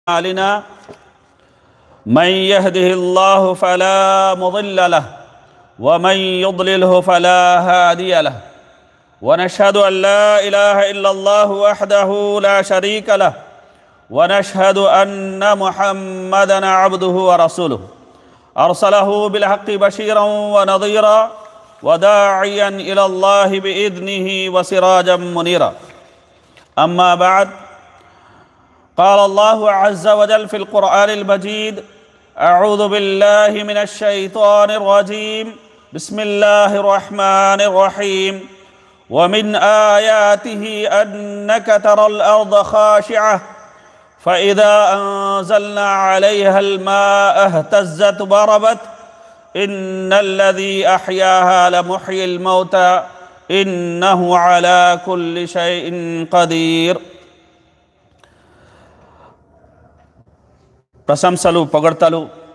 أعمالنا من يهده الله فلا مضل له ومن يضلله فلا هادي له ونشهد أن لا إله إلا الله وحده لا شريك له ونشهد أن محمدا عبده ورسوله أرسله بالحق بشيرا ونظيرا وداعيا إلى الله بإذنه وسراجا منيرا أما بعد قال الله عز وجل في القرآن المجيد أعوذ بالله من الشيطان الرجيم بسم الله الرحمن الرحيم ومن آياته أنك ترى الأرض خاشعة فإذا أنزلنا عليها الماء اهتزت ضربت إن الذي أحياها لمحيي الموتى إنه على كل شيء قدير ప్రశంసలు పొగడ్తలు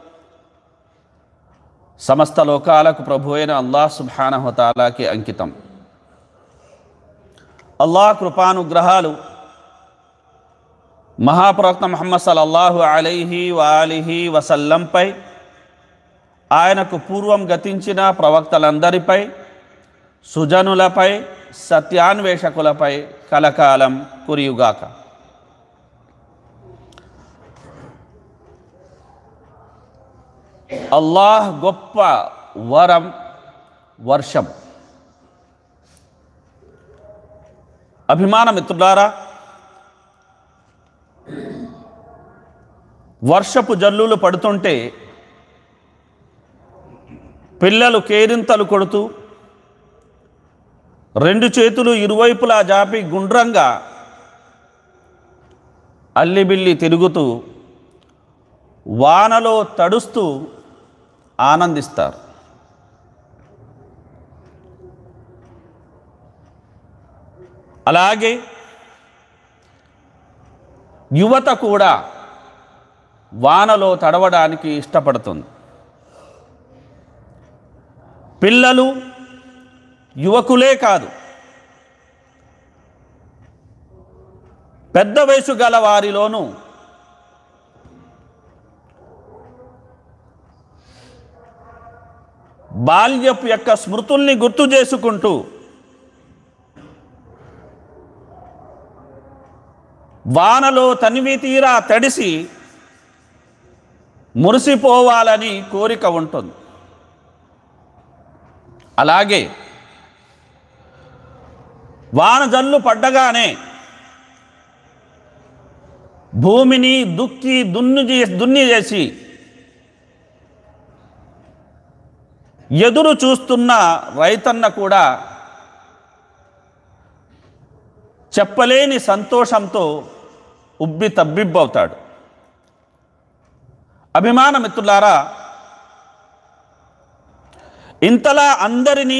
సమస్త లోకాలకు ప్రభు అయిన అల్లాహ్ సుబ్హానహుతాలాకి అంకితం అల్లాహ్ కృపానుగ్రహాలు మహాప్రవక్త ముహమ్మద్ సల్లల్లాహు అలైహి వాలిహి వసల్లంపై ఆయనకు పూర్వం గతించిన ప్రవక్తలందరిపై సుజనులపై సత్యాన్వేషకులపై కలకాలం కురియుగాక అల్లాహ్ గొప్ప వరం వర్షం అభిమాన మిత్రులారా వర్షపు జల్లులు పడుతుంటే పిల్లలు కేరింతలు కొడుతూ రెండు చేతులు ఇరువైపులా జాపి గుండ్రంగా అల్లిబిల్లి తిరుగుతూ వానలో తడుస్తూ ఆనందిస్తారు అలాగే యువత కూడా వానలో తడవడానికి ఇష్టపడుతుంది పిల్లలు యువకులే కాదు పెద్ద వయసు గల వారిలోనూ బాల్యపు యొక్క స్మృతుల్ని గుర్తు చేసుకుంటూ వానలో తనివి తీరా తడిసి మురిసిపోవాలని కోరిక ఉంటుంది అలాగే వాన జల్లు పడ్డగానే భూమిని దుక్కి దున్ను చే- దున్ని చేసి ఎదురు చూస్తున్న రైతన్న కూడా చెప్పలేని సంతోషంతో ఉబ్బి తబ్బిబ్బవుతాడు అభిమాన మిత్రులారా ఇంతలా అందరినీ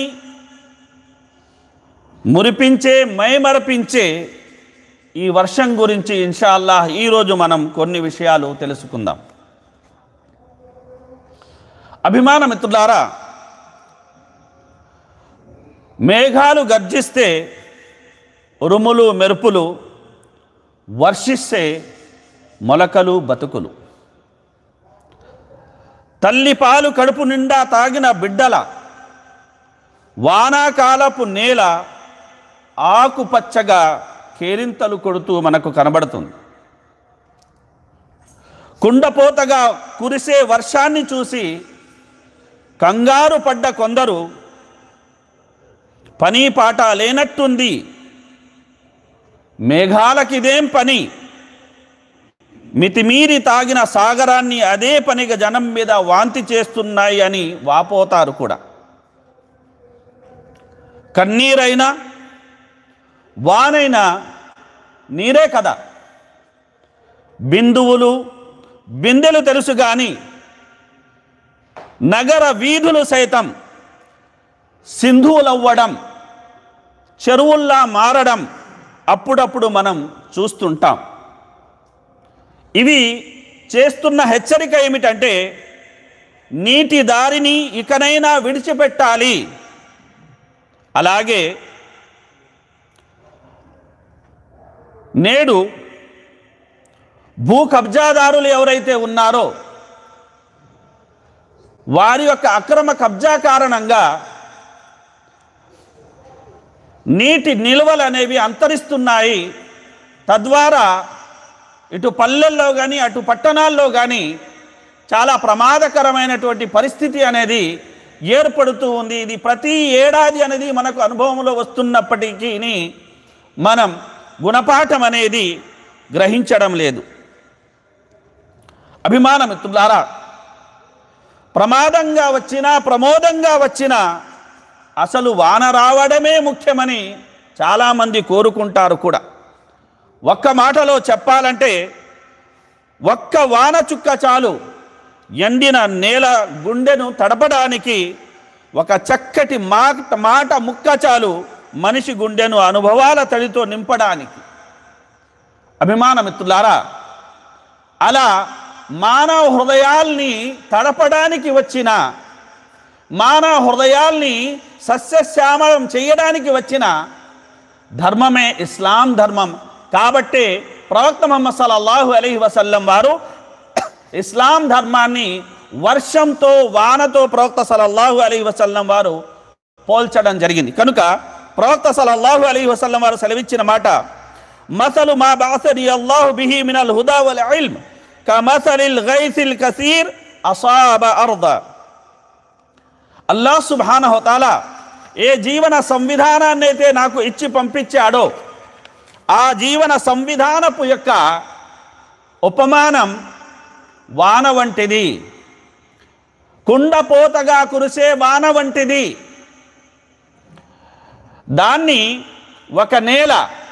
మురిపించే మైమరపించే ఈ వర్షం గురించి ఇన్షాల్లాహ్ ఈరోజు మనం కొన్ని విషయాలు తెలుసుకుందాం అభిమాన మిత్రులారా మేఘాలు గర్జిస్తే ఉరుములు మెరుపులు వర్షిస్తే మొలకలు బతుకులు తల్లి పాలు కడుపు నిండా తాగిన బిడ్డల వానాకాలపు నేల ఆకుపచ్చగా కేరింతలు కొడుతూ మనకు కనబడుతుంది కుండపోతగా కురిసే వర్షాన్ని చూసి కంగారు పడ్డ కొందరు పని పాట లేనట్టుంది మేఘాలకిదేం పని మితిమీరి తాగిన సాగరాన్ని అదే పనిగా జనం మీద వాంతి చేస్తున్నాయి అని వాపోతారు కూడా కన్నీరైనా వానైనా నీరే కదా బిందువులు బిందెలు తెలుసు కానీ నగర వీధులు సైతం సింధువులవ్వడం చెరువుల్లా మారడం అప్పుడప్పుడు మనం చూస్తుంటాం ఇవి చేస్తున్న హెచ్చరిక ఏమిటంటే నీటి దారిని ఇకనైనా విడిచిపెట్టాలి అలాగే నేడు భూ కబ్జాదారులు ఎవరైతే ఉన్నారో వారి యొక్క అక్రమ కబ్జా కారణంగా నీటి నిల్వలు అనేవి అంతరిస్తున్నాయి తద్వారా ఇటు పల్లెల్లో కానీ అటు పట్టణాల్లో కానీ చాలా ప్రమాదకరమైనటువంటి పరిస్థితి అనేది ఏర్పడుతూ ఉంది ఇది ప్రతి ఏడాది అనేది మనకు అనుభవంలో వస్తున్నప్పటికీ మనం గుణపాఠం అనేది గ్రహించడం లేదు అభిమాన మిత్రులారా ప్రమాదంగా వచ్చినా ప్రమోదంగా వచ్చినా అసలు వాన రావడమే ముఖ్యమని చాలామంది కోరుకుంటారు కూడా ఒక్క మాటలో చెప్పాలంటే ఒక్క వాన చుక్క చాలు ఎండిన నేల గుండెను తడపడానికి ఒక చక్కటి మాట మాట ముక్క చాలు మనిషి గుండెను అనుభవాల తడితో నింపడానికి అభిమాన మిత్రులారా అలా మానవ హృదయాల్ని తడపడానికి వచ్చిన మానవ హృదయాల్ని సస్యశ్యామలం చేయడానికి వచ్చిన ధర్మమే ఇస్లాం ధర్మం కాబట్టే ప్రవక్త ముహమ్మద్ సల్లల్లాహు అలైహి వసల్లం వారు ఇస్లాం ధర్మాన్ని వర్షంతో వానతో ప్రవక్త సల్లల్లాహు అలైహి వసల్లం వారు పోల్చడం జరిగింది కనుక ప్రవక్త సల్లల్లాహు అలైహి వసల్లం వారు సెలవిచ్చిన మాట మసలు మా బాసరి అల్లాహు బిహి మినల్ హుదా వల్ ఇల్మ్ కమసలిల్ గైసిల్ కసీర్ అసాబ అర్ద అల్లాహ్ సుబ్హానహు తాలా ఏ జీవన సంవిధానాన్ని అయితే నాకు ఇచ్చి పంపించాడో ఆ జీవన సంవిధానపు యొక్క ఉపమానం వాన వంటిది కుండపోతగా కురిసే వాన వంటిది దాన్ని ఒక నేల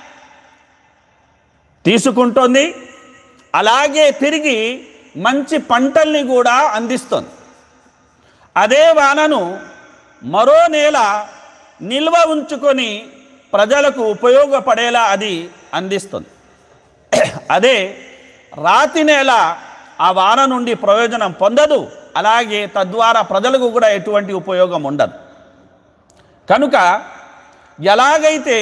తీసుకుంటుంది అలాగే తిరిగి మంచి పంటల్ని కూడా అందిస్తుంది అదే వానను మరో నేల నిల్వ ఉంచుకొని ప్రజలకు ఉపయోగపడేలా అది అందిస్తుంది అదే రాతి నేల ఆ వాన నుండి ప్రయోజనం పొందదు అలాగే తద్వారా ప్రజలకు కూడా ఎటువంటి ఉపయోగం ఉండదు కనుక ఎలాగైతే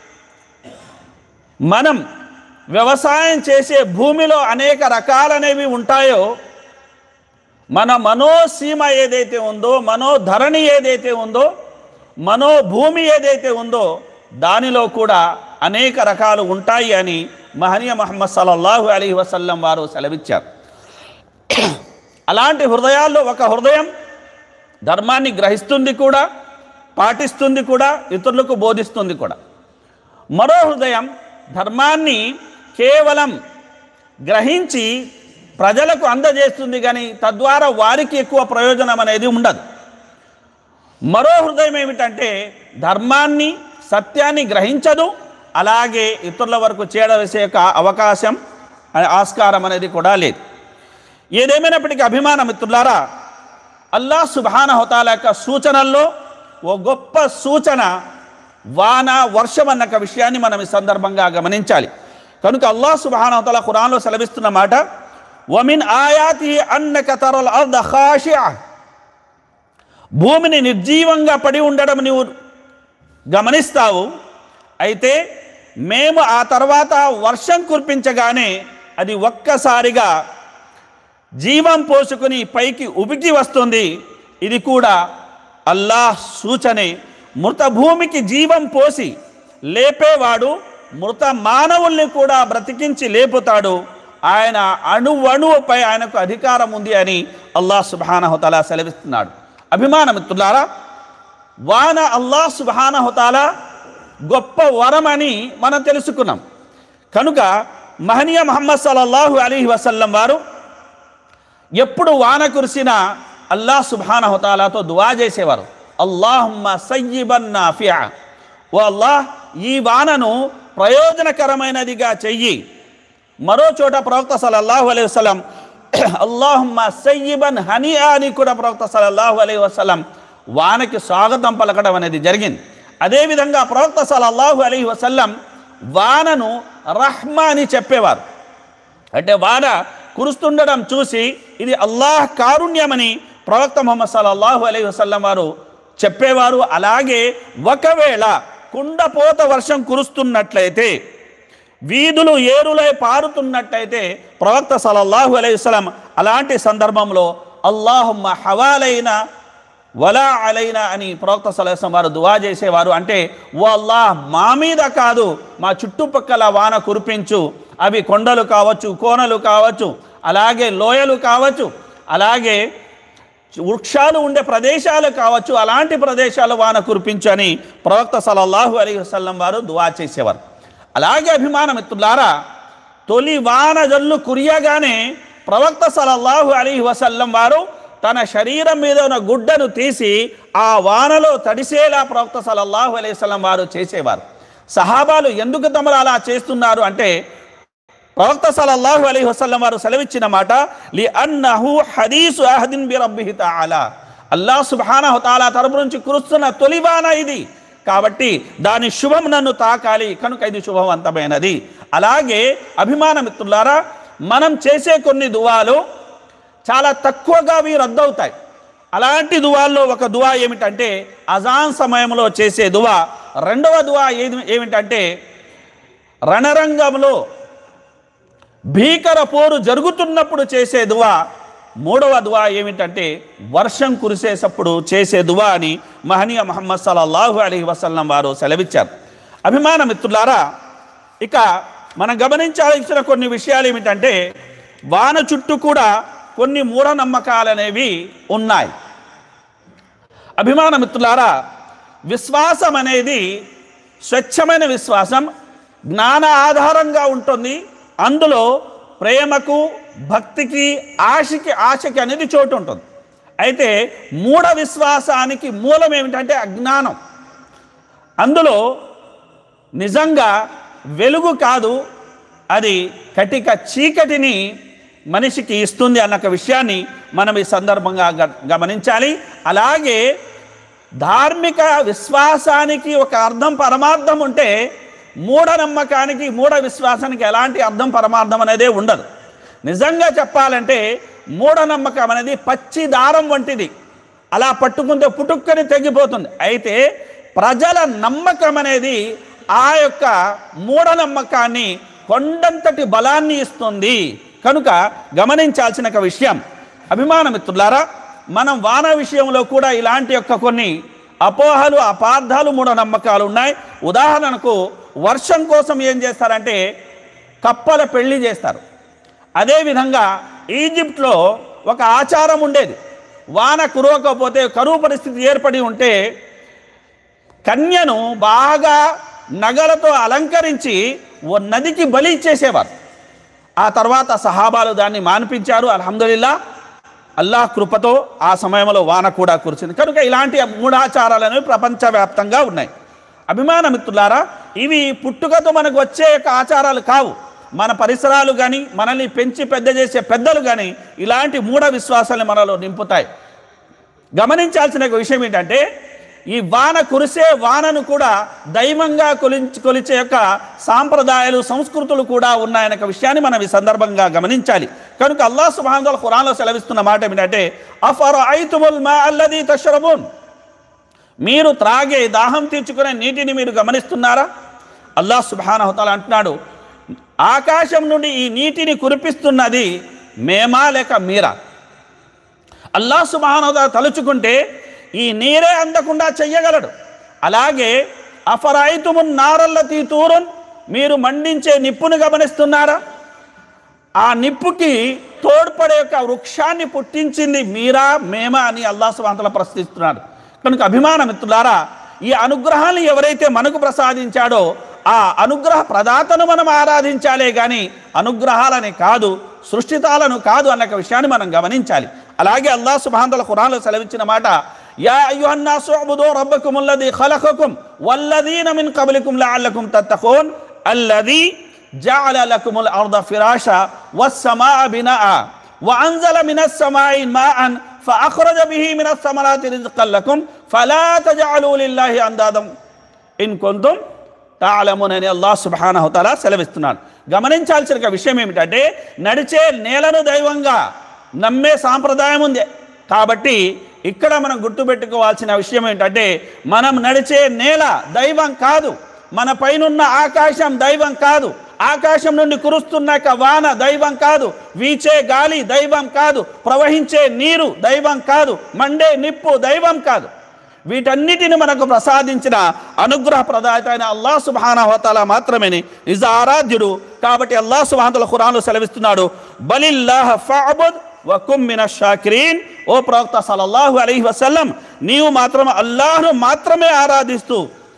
మనం వ్యవసాయం చేసే భూమిలో అనేక రకాలనేవి ఉంటాయో మన మనోసీమ ఏదైతే ఉందో మనోధరణి ఏదైతే ఉందో మనోభూమి ఏదైతే ఉందో దానిలో కూడా అనేక రకాలు ఉంటాయి అని మహనీయ మహమ్మద్ సల్లల్లాహు అలీ వసల్లం వారు సెలవిచ్చారు అలాంటి హృదయాల్లో ఒక హృదయం ధర్మాన్ని గ్రహిస్తుంది కూడా పాటిస్తుంది కూడా ఇతరులకు బోధిస్తుంది కూడా మరో హృదయం ధర్మాన్ని కేవలం గ్రహించి ప్రజలకు అందజేస్తుంది కానీ తద్వారా వారికి ఎక్కువ ప్రయోజనం అనేది ఉండదు మరో హృదయం ఏమిటంటే ధర్మాన్ని సత్యాన్ని గ్రహించదు అలాగే ఇతరుల వరకు చేరవేసే యొక్క అవకాశం అనే ఆస్కారం అనేది కూడా లేదు ఏదేమైనప్పటికీ అభిమాన మిత్రులారా అల్లాహ్ సుబాన హోతాల యొక్క సూచనల్లో ఓ గొప్ప సూచన వాన వర్షం అన్న ఒక విషయాన్ని మనం ఈ సందర్భంగా గమనించాలి కనుక అల్లాహ్ సుబాన హోతాల ఖురాన్లో సెలవిస్తున్న మాట వమిన్ ఆయాతి అన్నక తరల్ అర్ద ఖాషియా భూమిని నిర్జీవంగా పడి ఉండడం నీవు గమనిస్తావు అయితే మేము ఆ తర్వాత వర్షం కురిపించగానే అది ఒక్కసారిగా జీవం పోసుకుని పైకి ఉబికి వస్తుంది ఇది కూడా అల్లాహ్ సూచనే మృత భూమికి జీవం పోసి లేపేవాడు మృత మానవుల్ని కూడా బ్రతికించి లేపుతాడు ఆయన అణువణువుపై ఆయనకు అధికారం ఉంది అని అల్లాహ్ సుబానహుతలా సెలవిస్తున్నాడు అభిమాన మిత్రులారా వాన అల్లాహ్ సుబానహుతాల గొప్ప వరం అని మనం తెలుసుకున్నాం కనుక మహనీయ మహమ్మద్ సల్లల్లాహు అలీహి వసల్లం వారు ఎప్పుడు వాన కురిసినా అల్లాహ్ సుబానహుతాలాతో దువా చేసేవారు అల్లాహమ్మ సయ్యిబన్ నాఫియా ఓ అల్లాహ్ ఈ వానను ప్రయోజనకరమైనదిగా చెయ్యి మరో చోట ప్రవక్త సల్లల్లాహు అలైహి వసల్లం అల్లాహమ్మ సయ్యిబన్ హనియా అని కూడా ప్రవక్త సల్లల్లాహు అలైహి వసల్లం వానకి స్వాగతం పలకడం అనేది జరిగింది అదేవిధంగా ప్రవక్త సల్లల్లాహు అలైహి వసల్లం వానను రహ్మా అని చెప్పేవారు అంటే వాన కురుస్తుండడం చూసి ఇది అల్లాహ్ కారుణ్యమని ప్రవక్త ముహమ్మద్ సల్లల్లాహు అలైహి వసల్లం వారు చెప్పేవారు అలాగే ఒకవేళ కుండపోత వర్షం కురుస్తున్నట్లయితే వీధులు ఏరులై పారుతున్నట్టయితే ప్రవక్త సలల్లాహు అలైహి వసల్లం అలాంటి సందర్భంలో అల్లాహుమ్మ హవాలైన వలా అలైనా అని ప్రవక్త సలహం వారు దువా చేసేవారు అంటే ఓ అల్లాహ్ మా మీద కాదు మా చుట్టుపక్కల వాన కురిపించు అవి కొండలు కావచ్చు కోనలు కావచ్చు అలాగే లోయలు కావచ్చు అలాగే వృక్షాలు ఉండే ప్రదేశాలు కావచ్చు అలాంటి ప్రదేశాలు వాన కురిపించు అని ప్రవక్త సలల్లాహు అలీ వసల్లం వారు దువా చేసేవారు అలాగే అభిమాన మిత్రులారా తొలి వాన జల్లు కురియగానే ప్రవక్త సలల్లాహు అలీ వసల్లం వారు తన శరీరం మీద ఉన్న గుడ్డను తీసి ఆ వానలో తడిసేలా ప్రవక్త సలల్లాహు అలీ వసల్లం వారు చేసేవారు సహాబాలు ఎందుకు తమరు అలా చేస్తున్నారు అంటే ప్రవక్త సలల్లాహు అలైహి వసల్లం వారు సెలవిచ్చిన మాట లి అన్నహు హదీసు అహదిన్ బి రబ్బిహి తఆలా అల్లాహ్ సుబ్హానహు తాలా తరపు నుంచి కురుస్తున్న తొలివాన ఇది కాబట్టి దాని శుభం నన్ను తాకాలి కనుక ఇది శుభవంతమైనది అలాగే అభిమాన మిత్రులారా మనం చేసే కొన్ని దువాలు చాలా తక్కువగా అవి రద్దవుతాయి అలాంటి దువాల్లో ఒక దువా ఏమిటంటే అజాన్ సమయంలో చేసే దువా రెండవ దువా ఏది ఏమిటంటే రణరంగంలో భీకర పోరు జరుగుతున్నప్పుడు చేసే దువా మూడవ దువా ఏమిటంటే వర్షం కురిసేటప్పుడు చేసే దువా అని మహనీయ మహమ్మద్ సల్లల్లాహు అలీ వసల్లం వారు సెలవిచ్చారు అభిమాన మిత్రులారా ఇక మనం గమనించాల్సిన కొన్ని విషయాలు ఏమిటంటే వాన చుట్టూ కూడా కొన్ని మూఢనమ్మకాలు అనేవి ఉన్నాయి అభిమాన మిత్రులారా విశ్వాసం అనేది స్వచ్ఛమైన విశ్వాసం జ్ఞాన ఆధారంగా ఉంటుంది అందులో ప్రేమకు భక్తికి ఆశకి ఆశకి అనేది చోటు ఉంటుంది అయితే మూఢ విశ్వాసానికి మూలం ఏమిటంటే అజ్ఞానం అందులో నిజంగా వెలుగు కాదు అది కటిక చీకటిని మనిషికి ఇస్తుంది అన్న ఒక విషయాన్ని మనం ఈ సందర్భంగా గ- గమనించాలి అలాగే ధార్మిక విశ్వాసానికి ఒక అర్థం పరమార్థం ఉంటే మూఢనమ్మకానికి మూఢ విశ్వాసానికి ఎలాంటి అర్థం పరమార్థం అనేదే ఉండదు నిజంగా చెప్పాలంటే మూఢనమ్మకం అనేది పచ్చి దారం వంటిది అలా పట్టుకుంటే పుటుక్కని తెగిపోతుంది అయితే ప్రజల నమ్మకం అనేది ఆ యొక్క మూఢనమ్మకాన్ని కొండంతటి బలాన్ని ఇస్తుంది కనుక గమనించాల్సిన ఒక విషయం అభిమాన మిత్రులారా మనం వాన విషయంలో కూడా ఇలాంటి యొక్క కొన్ని అపోహలు అపార్థాలు మూఢనమ్మకాలు ఉన్నాయి ఉదాహరణకు వర్షం కోసం ఏం చేస్తారంటే కప్పల పెళ్లి చేస్తారు అదేవిధంగా ఈజిప్ట్లో ఒక ఆచారం ఉండేది వాన కురవకపోతే కరువు పరిస్థితి ఏర్పడి ఉంటే కన్యను బాగా నగలతో అలంకరించి ఓ నదికి బలి ఇచ్చేసేవారు ఆ తర్వాత సహాబాలు దాన్ని మాన్పించారు అల్హమ్దులిల్లా అల్లాహ్ కృపతో ఆ సమయంలో వాన కూడా కురిసింది కనుక ఇలాంటి మూఢాచారాలు అనేవి ప్రపంచవ్యాప్తంగా ఉన్నాయి అభిమాన మిత్రులారా ఇవి పుట్టుకతో మనకు వచ్చే యొక్క ఆచారాలు కావు మన పరిసరాలు కానీ మనల్ని పెంచి పెద్ద చేసే పెద్దలు కానీ ఇలాంటి మూఢ విశ్వాసాలు మనలో నింపుతాయి గమనించాల్సిన ఒక విషయం ఏంటంటే ఈ వాన కురిసే వానను కూడా దైవంగా కొలించి కొలిచే యొక్క సాంప్రదాయాలు సంస్కృతులు కూడా ఉన్నాయనే ఒక విషయాన్ని మనం ఈ సందర్భంగా గమనించాలి కనుక అల్లాహ్ సుబ్హానహు ఖురాన్లో సెలవిస్తున్న మాట ఏమిటంటే అఫర్ ఐతుముల్ మా అల్లది తషరబున్ మీరు త్రాగే దాహం తీర్చుకునే నీటిని మీరు గమనిస్తున్నారా అల్లాహ్ సుబ్హానహుతాల అంటున్నాడు ఆకాశం నుండి ఈ నీటిని కురిపిస్తున్నది మేమా లేక మీరా అల్లాహ్ సుబ్హానహుతాల తలుచుకుంటే ఈ నీరే అందకుండా చెయ్యగలడు అలాగే అఫరాయితుమున్ నారల్ల తీతూరున్ మీరు మండించే నిప్పును గమనిస్తున్నారా ఆ నిప్పుకి తోడ్పడే యొక్క వృక్షాన్ని పుట్టించింది మీరా మేమా అని అల్లాహ్ సుబాంతల ప్రశ్నిస్తున్నాడు కనుక అభిమాన మిత్రులారా ఈ అనుగ్రహాన్ని ఎవరైతే మనకు ప్రసాదించాడో ఆ అనుగ్రహ ప్రదాతను మనం ఆరాధించాలే కానీ అనుగ్రహాలని కాదు సృష్టితాలను కాదు అన్న ఒక విషయాన్ని మనం గమనించాలి అలాగే అల్లాహ్ సుబాంతల ఖురాన్లో సెలవిచ్చిన మాట యా అయ్యుహన్నాసు అబుదో రబ్బకుమ్ అల్లది ఖలఖకుం వల్లదీన మిన్ కబలికుం లఅల్లకుం తత్తఖూన్ అల్లది جعل لكم الأرض فراشا والسماء بناء وأنزل من السماء ماء فأخرج به من الثمرات رزقا لكم فلا تجعلوا لله أندادا إن كنتم తాళమున్ అని అల్లాహ్ సుబ్హానహు తాలా సెలవిస్తున్నాడు గమనించాల్సిన ఒక విషయం ఏమిటంటే నడిచే నేలను దైవంగా నమ్మే సాంప్రదాయం ఉంది కాబట్టి ఇక్కడ మనం గుర్తుపెట్టుకోవాల్సిన విషయం ఏంటంటే మనం నడిచే నేల దైవం కాదు మన పైనున్న ఆకాశం దైవం కాదు ఆకాశం నుండి కురుస్తున్న యొక్క వాన దైవం కాదు వీచే గాలి దైవం కాదు ప్రవహించే నీరు దైవం కాదు మండే నిప్పు దైవం కాదు వీటన్నిటిని మనకు ప్రసాదించిన అనుగ్రహ ప్రదాత అయిన అల్లా సుబానహోతాల మాత్రమే నిజ ఆరాధ్యుడు కాబట్టి అల్లా సుబానతల ఖురాన్లో సెలవిస్తున్నాడు బలిల్లాహ ఫఅబుద్ వకుమ్మిన షాకిరీన్ ఓ ప్రవక్త సల్లల్లాహు అలైహి వసల్లం నీవు మాత్రం అల్లాహ్ను మాత్రమే ఆరాధిస్తూ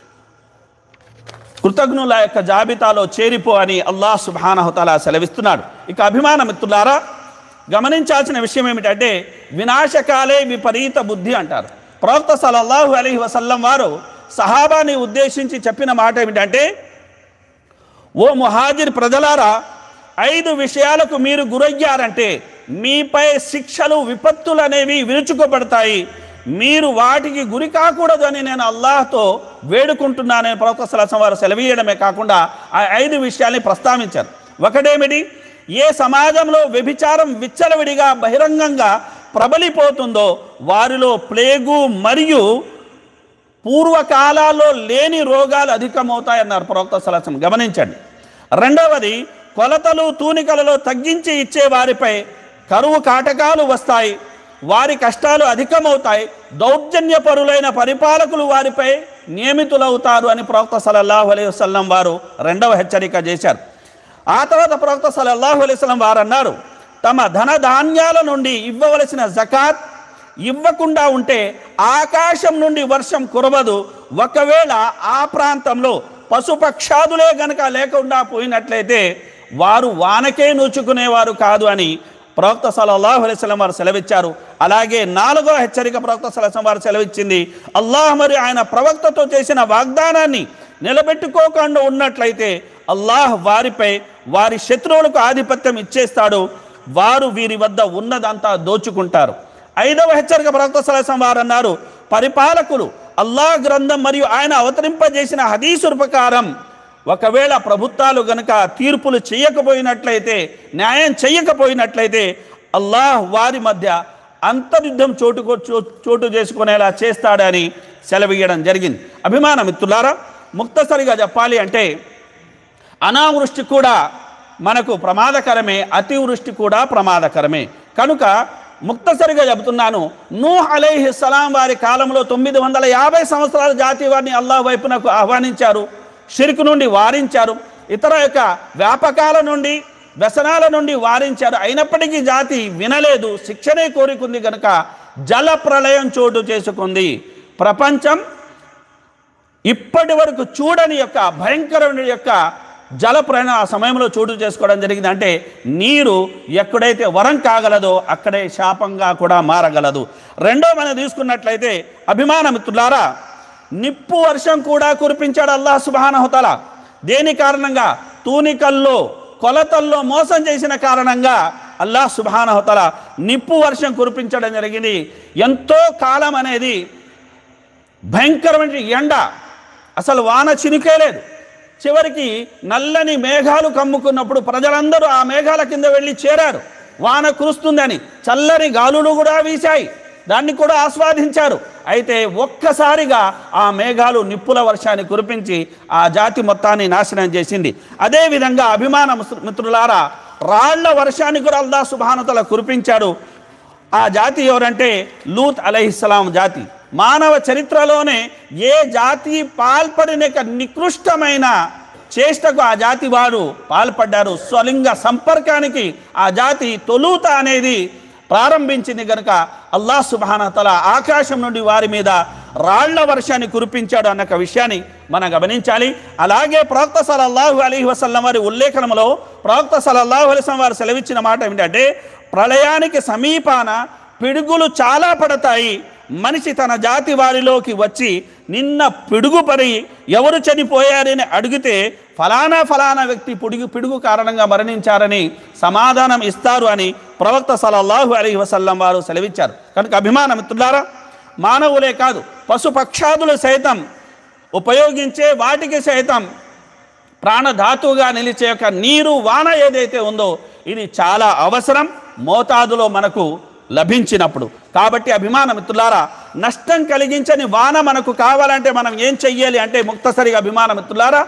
కృతజ్ఞుల యొక్క జాబితాలో చేరిపో అని అల్లాహ్ సుబానహతాల సెలవిస్తున్నాడు ఇక అభిమాన మిత్రులారా గమనించాల్సిన విషయం ఏమిటంటే వినాశకాలే విపరీత బుద్ధి అంటారు ప్రవక్త సల్లల్లాహు అలైహి వసల్లం వారు సహాబాని ఉద్దేశించి చెప్పిన మాట ఏమిటంటే ఓ ముహాజిర్ ప్రజలారా ఐదు విషయాలకు మీరు గురయ్యారంటే మీపై శిక్షలు విపత్తులు అనేవి విరుచుకోబడతాయి మీరు వాటికి గురి కాకూడదు అని నేను అల్లాహ్తో వేడుకుంటున్నానని ప్రవక్త సలసం వారు సెలవీయడమే కాకుండా ఆ ఐదు విషయాల్ని ప్రస్తావించారు ఒకటేమిటి ఏ సమాజంలో వ్యభిచారం విచ్చలవిడిగా బహిరంగంగా ప్రబలిపోతుందో వారిలో ప్లేగు మరియు పూర్వకాలాల్లో లేని రోగాలు అధికమవుతాయన్నారు ప్రవక్త సలసం గమనించండి రెండవది కొలతలు తూనికలలో తగ్గించి ఇచ్చే వారిపై కరువు కాటకాలు వస్తాయి వారి కష్టాలు అధికమవుతాయి దౌర్జన్యపరులైన పరిపాలకులు వారిపై నియమితులవుతారు అని ప్రవక్త సలల్లాహు అలైహి వసల్లం వారు రెండవ హెచ్చరిక చేశారు ఆ తర్వాత ప్రవక్త సలల్లాహు అలైహి వసల్లం వారు అన్నారు తమ ధన ధాన్యాల నుండి ఇవ్వవలసిన జకాత్ ఇవ్వకుండా ఉంటే ఆకాశం నుండి వర్షం కురవదు ఒకవేళ ఆ ప్రాంతంలో పశుపక్షాదులే గనక లేకుండా పోయినట్లయితే వారు వానకే నూచుకునేవారు కాదు అని ప్రవక్త సలల్లాహు అలైస్లం వారు సెలవిచ్చారు అలాగే నాలుగో హెచ్చరిక ప్రవక్త సలసం వారు సెలవిచ్చింది అల్లాహ్ మరి ఆయన ప్రవక్తతో చేసిన వాగ్దానాన్ని నిలబెట్టుకోకుండా ఉన్నట్లయితే అల్లాహ్ వారిపై వారి శత్రువులకు ఆధిపత్యం ఇచ్చేస్తాడు వారు వీరి వద్ద ఉన్నదంతా దోచుకుంటారు ఐదవ హెచ్చరిక ప్రవక్త సలసం వారు అన్నారు పరిపాలకులు అల్లాహ్ గ్రంథం మరియు ఆయన అవతరింపజేసిన హదీసు ప్రకారం ఒకవేళ ప్రభుత్వాలు గనక తీర్పులు చేయకపోయినట్లయితే న్యాయం చేయకపోయినట్లయితే అల్లాహ్ వారి మధ్య అంతర్యుద్ధం చోటు చోటు చేసుకునేలా చేస్తాడని సెలవీయడం జరిగింది అభిమాన మిత్రులారా ముక్తసరిగా చెప్పాలి అంటే అనావృష్టి కూడా మనకు ప్రమాదకరమే అతివృష్టి కూడా ప్రమాదకరమే కనుక ముక్తసరిగా చెబుతున్నాను నూహ్ అలైహి సలాం వారి కాలంలో తొమ్మిది వందల యాభై సంవత్సరాల జాతి వారిని అల్లాహ్ వైపునకు ఆహ్వానించారు షిరుకు నుండి వారించారు ఇతర యొక్క వ్యాపకాల నుండి వ్యసనాల నుండి వారించారు అయినప్పటికీ జాతి వినలేదు శిక్షణే కోరుకుంది కనుక జల ప్రళయం చోటు చేసుకుంది ప్రపంచం ఇప్పటి వరకు చూడని యొక్క భయంకరమైన యొక్క జల ప్రయాణ ఆ సమయంలో చోటు చేసుకోవడం జరిగింది అంటే నీరు ఎక్కడైతే వరం కాగలదో అక్కడే శాపంగా కూడా మారగలదు రెండో మనం తీసుకున్నట్లయితే అభిమాన మిత్రులారా నిప్పు వర్షం కూడా కురిపించాడు అల్లాహ్ సుబానహతల దేని కారణంగా తూనికల్లో కొలతల్లో మోసం చేసిన కారణంగా అల్లాహ్ సుబానహతల నిప్పు వర్షం కురిపించడం జరిగింది ఎంతో కాలం అనేది భయంకరమైన ఎండ అసలు వాన చినుకే లేదు చివరికి నల్లని మేఘాలు కమ్ముకున్నప్పుడు ప్రజలందరూ ఆ మేఘాల కింద వెళ్ళి చేరారు వాన కురుస్తుందని చల్లని గాలులు కూడా వీశాయి దాన్ని కూడా ఆస్వాదించారు అయితే ఒక్కసారిగా ఆ మేఘాలు నిప్పుల వర్షాన్ని కురిపించి ఆ జాతి మొత్తాన్ని నాశనం చేసింది అదేవిధంగా అభిమాన మిత్రు- మిత్రులారా రాళ్ల వర్షాన్ని కూడా అల్లా సుభానతల కురిపించాడు ఆ జాతి ఎవరంటే లూత్ అలహిస్సలాం జాతి మానవ చరిత్రలోనే ఏ జాతి పాల్పడిన యొక్క నికృష్టమైన చేష్టకు ఆ జాతి వారు పాల్పడ్డారు స్వలింగ సంపర్కానికి ఆ జాతి తొలుత అనేది ప్రారంభించింది గనుక అల్లాహ్ సుబానతల ఆకాశం నుండి వారి మీద రాళ్ల వర్షాన్ని కురిపించాడు అన్న ఒక విషయాన్ని మనం గమనించాలి అలాగే ప్రవక్త సలల్లాహు అలీహి వసల్లం వారి ఉల్లేఖనంలో ప్రవక్త సలల్లాహు అలీస్లం వారు సెలవిచ్చిన మాట ఏమిటంటే ప్రళయానికి సమీపాన పిడుగులు చాలా పడతాయి మనిషి తన జాతి వారిలోకి వచ్చి నిన్న పిడుగు పడి ఎవరు చనిపోయారని అడిగితే ఫలానా ఫలానా వ్యక్తి పిడుగు పిడుగు కారణంగా మరణించారని సమాధానం ఇస్తారు అని ప్రవక్త సలల్లాహు అలీ వసల్లం వారు సెలవిచ్చారు కనుక అభిమాన మిత్రులారా మానవులే కాదు పశుపక్షాదులు సైతం ఉపయోగించే వాటికి సైతం ప్రాణధాతువుగా నిలిచే యొక్క నీరు వాన ఏదైతే ఉందో ఇది చాలా అవసరం మోతాదులో మనకు లభించినప్పుడు కాబట్టి అభిమాన మిత్రులారా నష్టం కలిగించని వాన మనకు కావాలంటే మనం ఏం చెయ్యాలి అంటే ముక్తసరిగా అభిమాన మిత్రులారా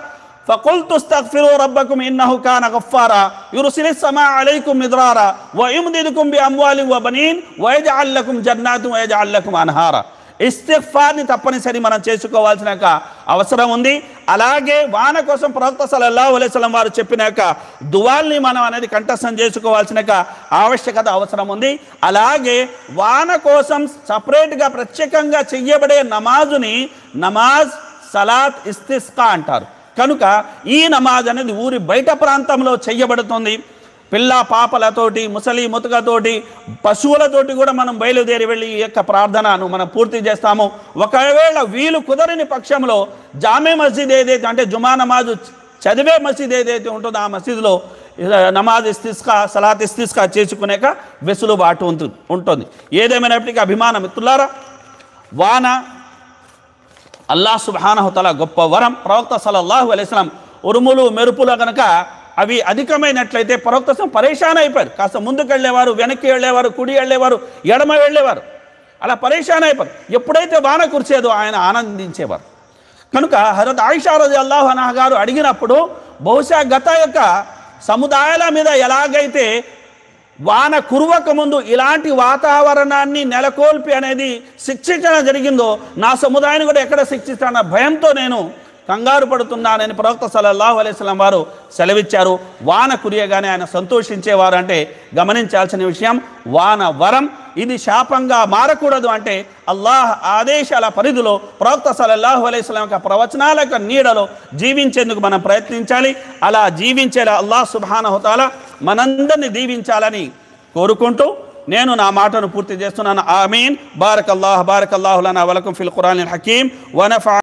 فقلت استغفروا ربكم انه كان غفارا يرسل السماء عليكم مدرارا ويمددكم باموال وبنين ويجعل لكم جنات ويجعل لكم انهارا ఇస్తిఫార్ని తప్పనిసరి మనం చేసుకోవాల్సిన యొక్క అవసరం ఉంది అలాగే వాన కోసం ప్రవక్త సల్లల్లాహు అలైహి వసల్లం వారు చెప్పిన యొక్క దువాల్ని మనం అనేది కంఠస్థం చేసుకోవాల్సిన యొక్క ఆవశ్యకత అవసరం ఉంది అలాగే వాన కోసం సపరేట్గా ప్రత్యేకంగా చెయ్యబడే నమాజుని నమాజ్ సలాత్ ఇస్తిస్కా అంటారు కనుక ఈ నమాజ్ అనేది ఊరి బయట ప్రాంతంలో చెయ్యబడుతుంది పిల్ల పాపలతోటి ముసలి ముతకతోటి పశువులతోటి కూడా మనం బయలుదేరి వెళ్ళి ఈ యొక్క ప్రార్థనను మనం పూర్తి చేస్తాము ఒకవేళ వీలు కుదరని పక్షంలో జామే మస్జిద్ ఏదైతే అంటే జుమా నమాజు చదివే మసీద్ ఏదైతే ఉంటుందో ఆ మసీదులో నమాజ్ ఇస్తిస్కా సలాత్ ఇస్తిస్కా చేసుకునేక వెసులుబాటు ఉంటుంది ఉంటుంది ఏదేమైనప్పటికీ అభిమాన మిత్రులారా వాన అల్లాహ్ సుబానహతల గొప్ప వరం ప్రవక్త సలల్లాహు అలైస్లాం ఉరుములు మెరుపులు కనుక అవి అధికమైనట్లయితే ప్రవక్త సం పరేషాన్ అయిపోయారు కాస్త ముందుకు వెళ్ళేవారు వెనక్కి వెళ్ళేవారు కుడి వెళ్ళేవారు ఎడమ వెళ్ళేవారు అలా పరేషాన్ అయిపోయారు ఎప్పుడైతే వాన కురిసేదో ఆయన ఆనందించేవారు కనుక హరత్ ఆయిషా రజి అల్లాహు అనాహ గారు అడిగినప్పుడు బహుశా గత యొక్క సముదాయాల మీద ఎలాగైతే వాన కురవక ముందు ఇలాంటి వాతావరణాన్ని నెలకొల్పి అనేది శిక్షించడం జరిగిందో నా సముదాయాన్ని కూడా ఎక్కడ శిక్షిస్తాన భయంతో నేను కంగారు పడుతున్నానని ప్రవక్త సల్లల్లాహు అలైస్లం వారు సెలవిచ్చారు వాన కురియగానే ఆయన సంతోషించేవారు అంటే గమనించాల్సిన విషయం వాన వరం ఇది శాపంగా మారకూడదు అంటే అల్లాహ్ ఆదేశాల పరిధిలో ప్రవక్త సల్లల్లాహు అలైస్లం యొక్క ప్రవచనాల యొక్క నీడలో జీవించేందుకు మనం ప్రయత్నించాలి అలా జీవించేలా అల్లాహ్ సుబానహుతాల మనందరినీ దీవించాలని కోరుకుంటూ నేను నా మాటను పూర్తి చేస్తున్నాను ఆమీన్ బారక్ అల్లాహ్ బారక్ అల్లాహులనా వలకం ఫిల్ ఖురాన్ హకీం వనఫా